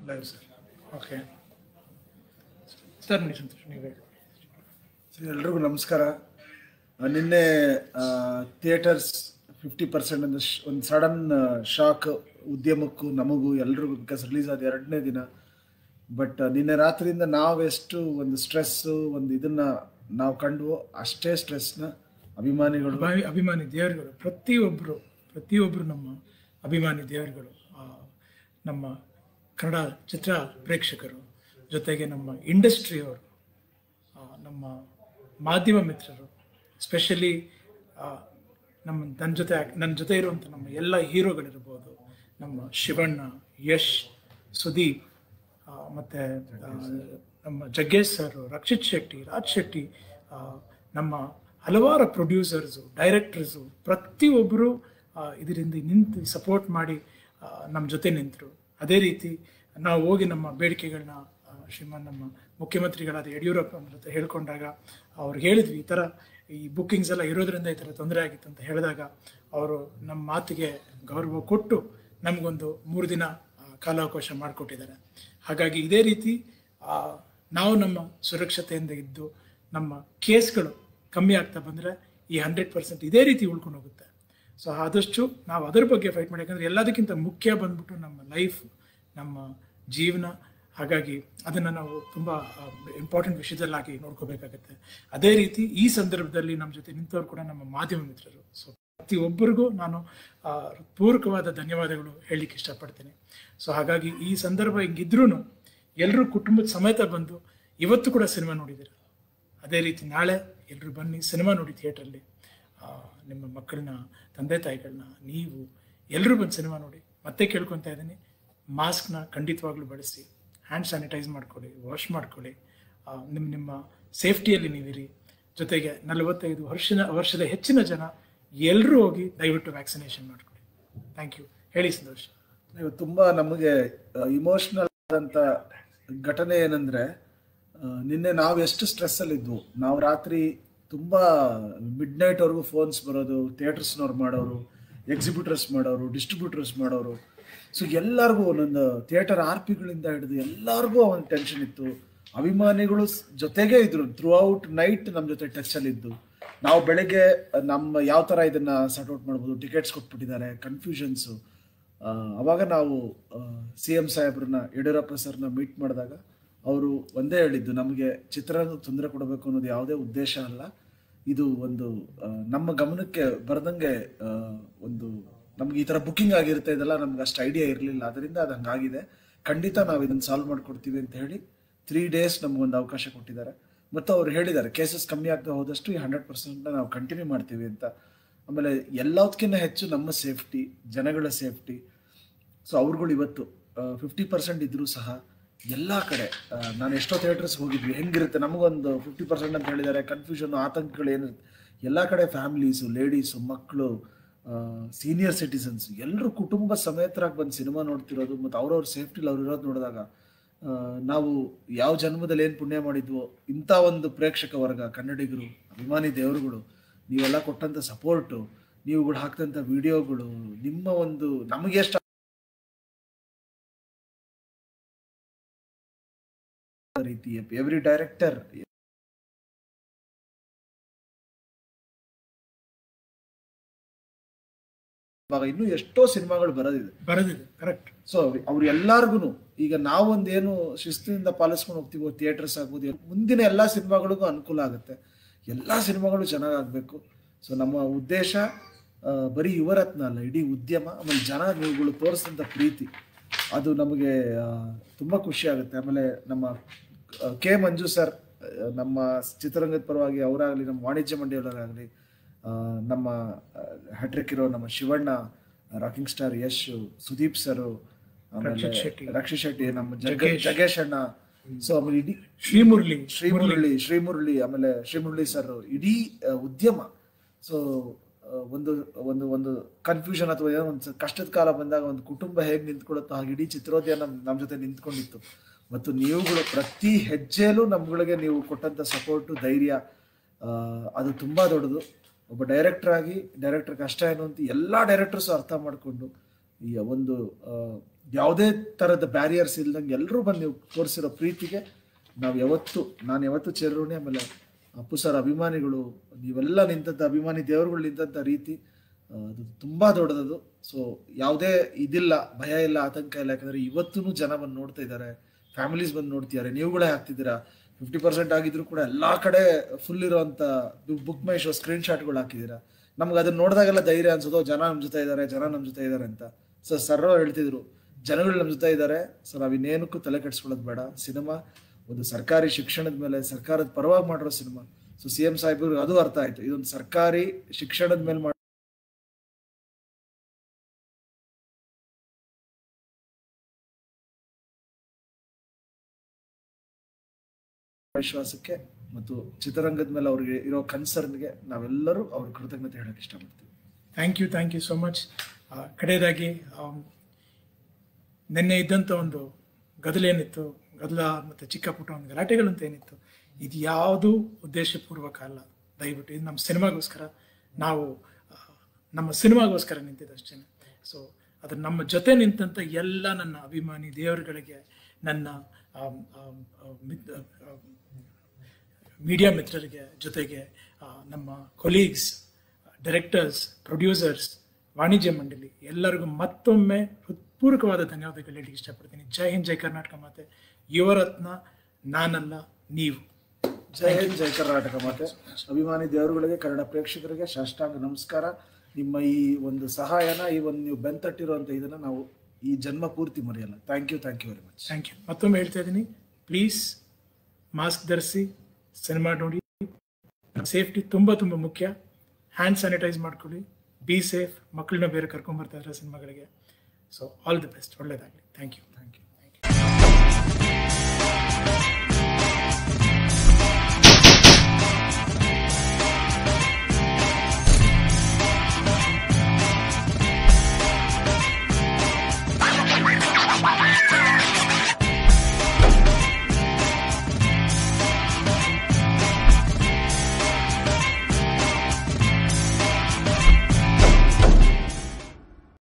Live sir okay sir ನೀವು ಸಂತೋಷ್ ನೀವು ಹೇಳಿ ಸರಿ ಎಲ್ರಿಗೂ ನಮಸ್ಕಾರ ಆ, ನಿನ್ನೆ ಥಿಯೇಟರ್ಸ್ ಫಿಫ್ಟಿ ಪರ್ಸೆಂಟ್ ಒಂದು ಒಂದು ಸಡನ್ ಶಾಕ್ ಉದ್ಯಮಕ್ಕೂ ನಮಗೂ ಎಲ್ರಿಗೂ ಬಿಕಾಸ್ ರಿಲೀಸ್ ಆದ ಎರಡನೇ ದಿನ ಬಟ್ ನಿನ್ನೆ ರಾತ್ರಿಯಿಂದ ನಾವೆಷ್ಟು ಒಂದು ಸ್ಟ್ರೆಸ್ಸು ಒಂದು ಇದನ್ನ ನಾವು ಕಂಡ್ವು ಅಷ್ಟೇ ಸ್ಟ್ರೆಸ್ನ ಅಭಿಮಾನಿಗಳು ಅಭಿ- ಅಭಿಮಾನಿ ದೇವರುಗಳು ಪ್ರತಿಯೊಬ್ಬರು ಪ್ರತಿಯೊಬ್ಬರು ನಮ್ಮ ಅಭಿಮಾನಿ ದೇವರುಗಳು ಆ, ನಮ್ಮ ಕನ್ನಡ ಚಿತ್ರ ಪ್ರೇಕ್ಷಕರು ಜೊತೆಗೆ ನಮ್ಮ ಇಂಡಸ್ಟ್ರಿಯವರು ಆ, ನಮ್ಮ ಮಾಧ್ಯಮ ಮಿತ್ರರು ಸ್ಪೆಷಲಿ ನಮ್ಮ ನನ್ನ ಜೊತೆ ಆಕ್- ನನ್ನ ಜೊತೆ ಇರುವಂಥ ನಮ್ಮ ಎಲ್ಲ ಹೀರೋಗಳಿರ್ಬೋದು ನಮ್ಮ ಶಿವಣ್ಣ ಯಶ್ ಸುದೀಪ್ ಆ, ಮತ್ತೆ ಆ, ನಮ್ಮ ಜಗ್ಗೇಶ್ ಸರ್ ರಕ್ಷಿತ್ ಶೆಟ್ಟಿ ರಾಜ್ ಶೆಟ್ಟಿ ಆ, ನಮ್ಮ ಹಲವಾರು ಪ್ರೊಡ್ಯೂಸರ್ಸು ಡೈರೆಕ್ಟರ್ಸು ಪ್ರತಿಯೊಬ್ಬರು ಇದರಿಂದ ನಿಂತು ಸಪೋರ್ಟ್ ಮಾಡಿ ಆ, ನಮ್ಮ ಜೊತೆ ನಿಂತರು ಅದೇ ರೀತಿ ನಾವು ಹೋಗಿ ನಮ್ಮ ಬೇಡಿಕೆಗಳನ್ನ ಶ್ರೀಮಾನ್ ನಮ್ಮ ಮುಖ್ಯಮಂತ್ರಿಗಳಾದ ಯಡಿಯೂರಪ್ಪನ ಜೊತೆ ಹೇಳ್ಕೊಂಡಾಗ ಅವ್ರು ಹೇಳಿದ್ವಿ ಈ ಥರ ಈ ಬುಕ್ಕಿಂಗ್ಸ್ ಎಲ್ಲ ಇರೋದ್ರಿಂದ ಈ ಥರ ತೊಂದರೆ ಆಗಿತ್ತು ಅಂತ ಹೇಳಿದಾಗ ಅವರು ನಮ್ಮ ಮಾತಿಗೆ ಗೌರವ ಕೊಟ್ಟು ನಮಗೊಂದು ಮೂರು ದಿನ ಆ, ಕಾಲಾವಕಾಶ ಮಾಡಿಕೊಟ್ಟಿದ್ದಾರೆ ಹಾಗಾಗಿ ಇದೇ ರೀತಿ ಆ, ನಾವು ನಮ್ಮ ಸುರಕ್ಷತೆಯಿಂದ ಇದ್ದು ನಮ್ಮ ಕೇಸ್ಗಳು ಕಮ್ಮಿ ಆಗ್ತಾ ಬಂದರೆ ಈ ಹಂಡ್ರೆಡ್ ಪರ್ಸೆಂಟ್ ಇದೇ ರೀತಿ ಉಳ್ಕೊಂಡು ಹೋಗುತ್ತೆ ಸೊ ಆದಷ್ಟು ನಾವು ಅದರ ಬಗ್ಗೆ ಫೈಟ್ ಮಾಡಿ ಯಾಕಂದ್ರೆ ಎಲ್ಲದಕ್ಕಿಂತ ಮುಖ್ಯ ಬಂದ್ಬಿಟ್ಟು ನಮ್ಮ ಲೈಫ್ ನಮ್ಮ ಜೀವನ ಹಾಗಾಗಿ ಅದನ್ನು ನಾವು ತುಂಬ ಇಂಪಾರ್ಟೆಂಟ್ ವಿಷಯದಲ್ಲಾಗಿ ನೋಡ್ಕೋಬೇಕಾಗತ್ತೆ ಅದೇ ರೀತಿ ಈ ಸಂದರ್ಭದಲ್ಲಿ ನಮ್ಮ ಜೊತೆ ನಿಂತವರು ಕೂಡ ನಮ್ಮ ಮಾಧ್ಯಮ ಮಿತ್ರರು ಸೊ ಪ್ರತಿಯೊಬ್ಬರಿಗೂ ನಾನು ಆ, ಪೂರಕವಾದ ಧನ್ಯವಾದಗಳು ಹೇಳಲಿಕ್ಕೆ ಇಷ್ಟಪಡ್ತೇನೆ ಸೊ ಹಾಗಾಗಿ ಈ ಸಂದರ್ಭ ಹಿಂಗಿದ್ರೂ ಎಲ್ಲರೂ ಕುಟುಂಬದ ಸಮೇತ ಬಂದು ಇವತ್ತು ಕೂಡ ಸಿನಿಮಾ ನೋಡಿದ್ದೀರ ಅದೇ ರೀತಿ ನಾಳೆ ಎಲ್ಲರೂ ಬನ್ನಿ ಸಿನಿಮಾ ನೋಡಿ ಥಿಯೇಟ್ರಲ್ಲಿ ನಿಮ್ಮ ಮಕ್ಕಳನ್ನ ತಂದೆ ತಾಯಿಗಳನ್ನ ನೀವು ಎಲ್ಲರೂ ಬಂದು ಸಿನಿಮಾ ನೋಡಿ ಮತ್ತೆ ಕೇಳ್ಕೊತಾ ಇದ್ದೀನಿ ಮಾಸ್ಕ್ನ ಖಂಡಿತವಾಗ್ಲೂ ಬಳಸಿ ಹ್ಯಾಂಡ್ ಸ್ಯಾನಿಟೈಸ್ ಮಾಡ್ಕೊಳ್ಳಿ ವಾಶ್ ಮಾಡ್ಕೊಳ್ಳಿ ಆ, ನಿಮ್ಮ ನಿಮ್ಮ ಸೇಫ್ಟಿಯಲ್ಲಿ ನೀವಿರಿ ಜೊತೆಗೆ ನಲವತ್ತೈದು ವರ್ಷದ ವರ್ಷದ ಹೆಚ್ಚಿನ ಜನ ಎಲ್ಲರೂ ಹೋಗಿ ದಯವಿಟ್ಟು ವ್ಯಾಕ್ಸಿನೇಷನ್ ಮಾಡ್ಕೊಳ್ಳಿ ಥ್ಯಾಂಕ್ ಯು ಹೇಳಿ ಸಂತೋಷ್ ನೀವು ತುಂಬಾ ನಮಗೆ ಇಮೋಷನಲ್ ಆದಂತ ಘಟನೆ ಏನಂದ್ರೆ ಆ, ನಿನ್ನೆ ನಾವು ಎಷ್ಟು ಸ್ಟ್ರೆಸ್ ಅಲ್ಲಿ ಇದ್ವು ನಾವು ರಾತ್ರಿ ತುಂಬಾ ಮಿಡ್ ನೈಟ್ ವರೆಗೂ ಫೋನ್ಸ್ ಬರೋದು ಥಿಯೇಟರ್ಸ್ನವ್ರು ಮಾಡೋರು ಎಕ್ಸಿಬಿಟರ್ಸ್ ಮಾಡೋರು ಡಿಸ್ಟ್ರಿಬ್ಯೂಟರ್ಸ್ ಮಾಡೋರು ಸೊ ಎಲ್ಲರಿಗೂ ಒಂದೊಂದು ಥಿಯೇಟರ್ ಆರ್ ಪಿಗಳಿಂದ ಹಿಡಿದು ಎಲ್ಲರಿಗೂ ಒಂದು ಟೆನ್ಷನ್ ಇತ್ತು ಅಭಿಮಾನಿಗಳು ಸ್- ಜೊತೆಗೆ ಇದ್ರು ಥ್ರೂ ಔಟ್ ನೈಟ್ ನಮ್ಮ ಜೊತೆ ಟಚ್ ಅಲ್ಲಿ ಇದ್ದು ನಾವು ಬೆಳಗ್ಗೆ ನಮ್ಮ ಯಾವ ತರ ಇದನ್ನ ಸಾರ್ಟ್ ಔಟ್ ಮಾಡ್ಬೋದು ಟಿಕೆಟ್ಸ್ ಕೊಟ್ಬಿಟ್ಟಿದ್ದಾರೆ ಕನ್ಫ್ಯೂಷನ್ಸು ಆ, ಅವಾಗ ನಾವು ಸಿ ಎಂ ಸಾಹೇಬ್ರನ್ನ ಯಡಿಯೂರಪ್ಪ ಸರ್ನ ಮೀಟ್ ಮಾಡಿದಾಗ ಅವರು ಒಂದೇ ಹೇಳಿದ್ದು ನಮಗೆ ಚಿತ್ರರಂಗ ತೊಂದರೆ ಕೊಡಬೇಕು ಅನ್ನೋದು ಯಾವುದೇ ಉದ್ದೇಶ ಅಲ್ಲ ಇದು ಒಂದು ಆ, ನಮ್ಮ ಗಮನಕ್ಕೆ ಬರ್ದಂಗೆ ಆ, ಒಂದು ನಮ್ಗೆ ಈ ತರ ಬುಕಿಂಗ್ ಆಗಿರುತ್ತೆ ಇದೆಲ್ಲ ನಮ್ಗೆ ಅಷ್ಟು ಐಡಿಯಾ ಇರಲಿಲ್ಲ ಅದರಿಂದ ಅದು ಹಂಗಾಗಿದೆ ಖಂಡಿತ ನಾವು ಇದನ್ನ ಸಾಲ್ವ್ ಮಾಡ್ಕೊಡ್ತೀವಿ ಅಂತ ಹೇಳಿ ತ್ರೀ ಡೇಸ್ ನಮ್ಗೊಂದು ಅವಕಾಶ ಕೊಟ್ಟಿದ್ದಾರೆ ಮತ್ತು ಅವ್ರು ಹೇಳಿದ್ದಾರೆ ಕೇಸಸ್ ಕಮ್ಮಿ ಆಗ್ತಾ ಹೋದಷ್ಟು ಈ ಹಂಡ್ರೆಡ್ ಪರ್ಸೆಂಟ್ನ ನಾವು ಕಂಟಿನ್ಯೂ ಮಾಡ್ತೀವಿ ಅಂತ ಆಮೇಲೆ ಎಲ್ಲದಕ್ಕಿಂತ ಹೆಚ್ಚು ನಮ್ಮ ಸೇಫ್ಟಿ ಜನಗಳ ಸೇಫ್ಟಿ ಸೊ ಅವ್ರುಗಳು ಇವತ್ತು ಫಿಫ್ಟಿ ಪರ್ಸೆಂಟ್ ಇದ್ರೂ ಸಹ ಎಲ್ಲ ಕಡೆ ಆ, ನಾನು ಎಷ್ಟೋ ಥಿಯೇಟರ್ಸ್ ಹೋಗಿದ್ವಿ ಹೆಂಗಿರುತ್ತೆ ನಮಗೊಂದು ಫಿಫ್ಟಿ ಪರ್ಸೆಂಟ್ ಅಂತ ಹೇಳಿದ್ದಾರೆ ಕನ್ಫ್ಯೂಷನ್ ಆತಂಕಗಳು ಏನಿರುತ್ತೆ ಎಲ್ಲ ಕಡೆ ಫ್ಯಾಮಿಲೀಸು ಲೇಡೀಸು ಮಕ್ಕಳು ಸೀನಿಯರ್ ಸಿಟಿಸನ್ಸ್ ಎಲ್ಲರೂ ಕುಟುಂಬ ಸಮೇತರಾಗಿ ಬಂದು ಸಿನಿಮಾ ನೋಡ್ತಿರೋದು ಮತ್ತು ಅವ್ರವ್ರ ಸೇಫ್ಟಿಲಿ ಅವ್ರು ಇರೋದು ನೋಡಿದಾಗ ಆ, ನಾವು ಯಾವ ಜನ್ಮದಲ್ಲಿ ಏನು ಪುಣ್ಯ ಮಾಡಿದ್ವೋ ಇಂಥ ಒಂದು ಪ್ರೇಕ್ಷಕ ವರ್ಗ ಕನ್ನಡಿಗರು ಅಭಿಮಾನಿ ದೇವರುಗಳು ನೀವೆಲ್ಲ ಕೊಟ್ಟಂಥ ಸಪೋರ್ಟು ನೀವುಗಳು ಹಾಕ್ತಂಥ ವಿಡಿಯೋಗಳು ನಿಮ್ಮ ಒಂದು ನಮಗೆ ಎಷ್ಟು ರೀತಿ ಎವ್ರಿ ಡೈರೆಕ್ಟರ್ ಇವಾಗ ಇನ್ನೂ ಎಷ್ಟೋ ಸಿನಿಮಾಗಳು ಬರೋದಿದೆ ಬರೋದಿದೆ ಕರೆಕ್ಟ್ ಸೊ ಅವ್ರು ಎಲ್ಲಾರ್ಗು ಈಗ ನಾವೊಂದೇನು ಶಿಸ್ತಿನಿಂದ ಪಾಲಿಸ್ಕೊಂಡು ಹೋಗ್ತೀವೋ ಥಿಯೇಟರ್ಸ್ ಆಗ್ಬೋದು ಮುಂದಿನ ಎಲ್ಲಾ ಸಿನಿಮಾಗಳಿಗೂ ಅನುಕೂಲ ಆಗುತ್ತೆ ಎಲ್ಲಾ ಸಿನಿಮಾಗಳು ಚೆನ್ನಾಗಾಗಬೇಕು ಸೊ ನಮ್ಮ ಉದ್ದೇಶ ಆ, ಬರೀ ಯುವರತ್ನ ಅಲ್ಲ ಇಡೀ ಉದ್ಯಮ ಆಮೇಲೆ ಜನ ನೀವುಗಳು ತೋರಿಸಿದಂಥ ಪ್ರೀತಿ ಅದು ನಮಗೆ ಆ, ತುಂಬಾ ಖುಷಿ ಆಗುತ್ತೆ ಆಮೇಲೆ ನಮ್ಮ ಕೆ ಮಂಜು ಸರ್ ಆ, ನಮ್ಮ ಚಿತ್ರರಂಗದ ಪರವಾಗಿ ಅವರಾಗಲಿ ನಮ್ಮ ವಾಣಿಜ್ಯ ಮಂಡಳಿಯವರಾಗಲಿ ನಮ್ಮ ಹ್ಯಾಟ್ರಿಕ್ ಇರೋ ನಮ್ಮ Shivanna rocking star Yash Sudeep sir Rakshit Shetty. Rakshit Shetty ನಮ್ಮ ಜಗ್ಗ- ಜಗ್ಗೇಶ್. ಜಗ್ಗೇಶ್ ಅಣ್ಣ ಸೊ ಆಮೇಲೆ ಇಡೀ ಶ್ರೀಮುರಳಿ ಶ್ರೀಮುರಳಿ ಶ್ರೀಮುರಳಿ ಆಮೇಲೆ ಶ್ರೀಮುರಳಿ ಸರ್ ಇಡೀ ಆ, ಉದ್ಯಮ ಸೊ ಒಂದು ಒಂದು ಒಂದು ಕನ್ಫ್ಯೂಷನ್ ಅಥವಾ ಏನೋ ಒಂದು ಕಷ್ಟದ ಕಾಲ ಬಂದಾಗ ಒಂದು ಕುಟುಂಬ ಹೇಗೆ ನಿಂತ್ಕೊಳ್ಳುತ್ತೋ ಹಾಗೆ ಇಡೀ ಚಿತ್ರೋದ್ಯಮ ನಮ್ ನಮ್ಮ ಜೊತೆ ನಿಂತ್ಕೊಂಡಿತ್ತು ಮತ್ತು ನೀವುಗಳು ಪ್ರತಿ ಹೆಜ್ಜೆಯಲ್ಲೂ ನಮ್ಗಳಿಗೆ ನೀವು ಕೊಟ್ಟಂತ ಸಪೋರ್ಟು ಧೈರ್ಯ ಆ, ಅದು ತುಂಬಾ ದೊಡ್ಡದು ಒಬ್ಬ ಡೈರೆಕ್ಟರ್ ಆಗಿ ಡೈರೆಕ್ಟರ್ ಕಷ್ಟ ಏನು ಅಂತ ಎಲ್ಲಾ ಡೈರೆಕ್ಟರ್ಸ್ ಅರ್ಥ ಮಾಡಿಕೊಂಡು ಈ ಒಂದು ಯಾವುದೇ ಥರದ ಬ್ಯಾರಿಯರ್ಸ್ ಇಲ್ದಂಗೆ ಎಲ್ಲರೂ ಬಂದು ನೀವು ತೋರಿಸಿರೋ ಪ್ರೀತಿಗೆ ನಾವು ಯಾವತ್ತು ನಾನು ಯಾವತ್ತು ಚಿರಋಣಿ ಆಮೇಲೆ ಅಪ್ಪು ಸರ್ ಅಭಿಮಾನಿಗಳು ನೀವೆಲ್ಲ ನಿಂತಂಥ ಅಭಿಮಾನಿ ದೇವರುಗಳು ನಿಂತಂಥ ರೀತಿ ಆ, ಅದು ತುಂಬ ದೊಡ್ಡದದು ಸೊ ಯಾವುದೇ ಇದಿಲ್ಲ ಭಯ ಇಲ್ಲ ಆತಂಕ ಇಲ್ಲ ಯಾಕಂದರೆ ಇವತ್ತೂ ಜನ ಬಂದು ನೋಡ್ತಾ ಇದ್ದಾರೆ ಫ್ಯಾಮಿಲೀಸ್ ಬಂದು ನೋಡ್ತಿದ್ದಾರೆ ನೀವುಗಳೇ ಹಾಕ್ತಿದ್ದೀರಾ ಫಿಫ್ಟಿ ಪರ್ಸೆಂಟ್ ಆಗಿದ್ರು ಕೂಡ ಎಲ್ಲ ಕಡೆ ಫುಲ್ ಇರುವಂಥ ಬುಕ್ ಮೈ ಶೋ ಸ್ಕ್ರೀನ್ ಶಾಟ್ಗಳು ಹಾಕಿದ್ದೀರಾ ನಮ್ಗೆ ಅದನ್ನ ನೋಡಿದಾಗೆಲ್ಲ ಧೈರ್ಯ ಅನ್ಸೋದು ಜನ ನಮ್ಮ ಜೊತೆ ಇದ್ದಾರೆ ಜನ ನಮ್ಮ ಜೊತೆ ಇದ್ದಾರೆ ಅಂತ ಸೊ ಸರ್ ಹೇಳ್ತಿದ್ರು ಜನಗಳು ನಮ್ಮ ಜೊತೆ ಇದ್ದಾರೆ ಸೊ ನಾವು ಇನ್ನೇನಕ್ಕೂ ತಲೆ ಕೆಡಿಸ್ಕೊಳ್ಳೋದು ಬೇಡ ಸಿನಿಮಾ ಒಂದು ಸರ್ಕಾರಿ ಶಿಕ್ಷಣದ ಮೇಲೆ ಸರ್ಕಾರದ ಪರವಾಗಿ ಮಾಡಿರೋ ಸಿನಿಮಾ ಸೊ ಸಿ ಎಂ ಸಾಹೇಬ್ರಿಗೆ ಅದು ಅರ್ಥ ಆಯ್ತು ಇದೊಂದು ಸರ್ಕಾರಿ ಶಿಕ್ಷಣದ ಮೇಲೆ ಮಾಡೋ ವಿಶ್ವಾಸಕ್ಕೆ ಮತ್ತು ಚಿತ್ರರಂಗದ ಮೇಲೆ ಅವ್ರಿಗೆ ಇರೋ ಕನ್ಸರ್ನ್ಗೆ ನಾವೆಲ್ಲರೂ ಅವ್ರ ಕೃತಜ್ಞತೆ ಹೇಳಕ್ ಇಷ್ಟಪಡ್ತೀವಿ thank you thank you so much ಕಡೆಯದಾಗಿ ಆಮ್, ನಿನ್ನೆ ಇದ್ದಂಥ ಒಂದು ಗದಲೇನಿತ್ತು ಗದಲ ಮತ್ತು ಚಿಕ್ಕ ಪುಟ್ಟ ಒಂದು ಗಲಾಟೆಗಳಂತ ಏನಿತ್ತು ಇದು ಯಾವುದೂ ಉದ್ದೇಶಪೂರ್ವಕ ಅಲ್ಲ ದಯವಿಟ್ಟು ಇದು ನಮ್ಮ ಸಿನಿಮಾಗೋಸ್ಕರ ನಾವು ಆ, ನಮ್ಮ ಸಿನಿಮಾಗೋಸ್ಕರ ನಿಂತಿದ್ದಷ್ಟೇ ಸೊ ಅದು ನಮ್ಮ ಜೊತೆ ನಿಂತಂಥ ಎಲ್ಲ ನನ್ನ ಅಭಿಮಾನಿ ದೇವರುಗಳಿಗೆ ನನ್ನ ಆಮ್, ಆಮ್, ಆ, ಮಿತ್- ಆ, ಮೀಡಿಯಾ ಮಿತ್ರರಿಗೆ ಜೊತೆಗೆ ಆ, ನಮ್ಮ ಕೊಲೀಗ್ಸ್ ಡೈರೆಕ್ಟರ್ಸ್ ಪ್ರೊಡ್ಯೂಸರ್ಸ್ ವಾಣಿಜ್ಯ ಮಂಡಳಿ ಎಲ್ಲರಿಗೂ ಮತ್ತೊಮ್ಮೆ ಹೃತ್ಪೂರ್ವಕವಾದ ಧನ್ಯವಾದಗಳು ಹೇಳಲಿಕ್ಕೆ ಇಷ್ಟಪಡ್ತೀನಿ ಜೈ ಹಿಂದ್ ಜೈ ಕರ್ನಾಟಕ ಮಾತೆ ಯುವರತ್ನ ನಾನಲ್ಲ ನೀವು ಜೈ ಹಿಂದ್ ಜೈ ಕರ್ನಾಟಕ ಮಾತೆ ಅಭಿಮಾನಿ ದೇವರುಗಳಿಗೆ ಕನ್ನಡ ಪ್ರೇಕ್ಷಕರಿಗೆ ಸಾಷ್ಟಾಂಗ ನಮಸ್ಕಾರ ನಿಮ್ಮ ಈ ಒಂದು ಸಹಾಯನ ಈ ಒಂದು ನೀವು ಬೆಂತಟ್ಟಿರುವಂತ ಇದನ್ನ ನಾವು ಈ ಜನ್ಮ ಪೂರ್ತಿ ಮರೆಯಲ್ಲ thank you thank you very much thank you ಮತ್ತೊಮ್ಮೆ ಹೇಳ್ತಾ ಇದ್ದೀನಿ ಪ್ಲೀಸ್ ಮಾಸ್ಕ್ ಧರಿಸಿ ಸಿನಿಮಾ ನೋಡಿ ಸೇಫ್ಟಿ ತುಂಬ ತುಂಬ ಮುಖ್ಯ ಹ್ಯಾಂಡ್ ಸ್ಯಾನಿಟೈಸ್ ಮಾಡ್ಕೊಳ್ಳಿ ಬಿ ಸೇಫ್ ಮಕ್ಕಳನ್ನ ಬೇರೆ ಕರ್ಕೊಂಬರ್ತಾ ಇದ್ದಾರೆ ಸಿನಿಮಾಗಳಿಗೆ ಸೊ ಆಲ್ ದಿ ಬೆಸ್ಟ್ ಒಳ್ಳೇದಾಗಲಿ ಥ್ಯಾಂಕ್ ಯು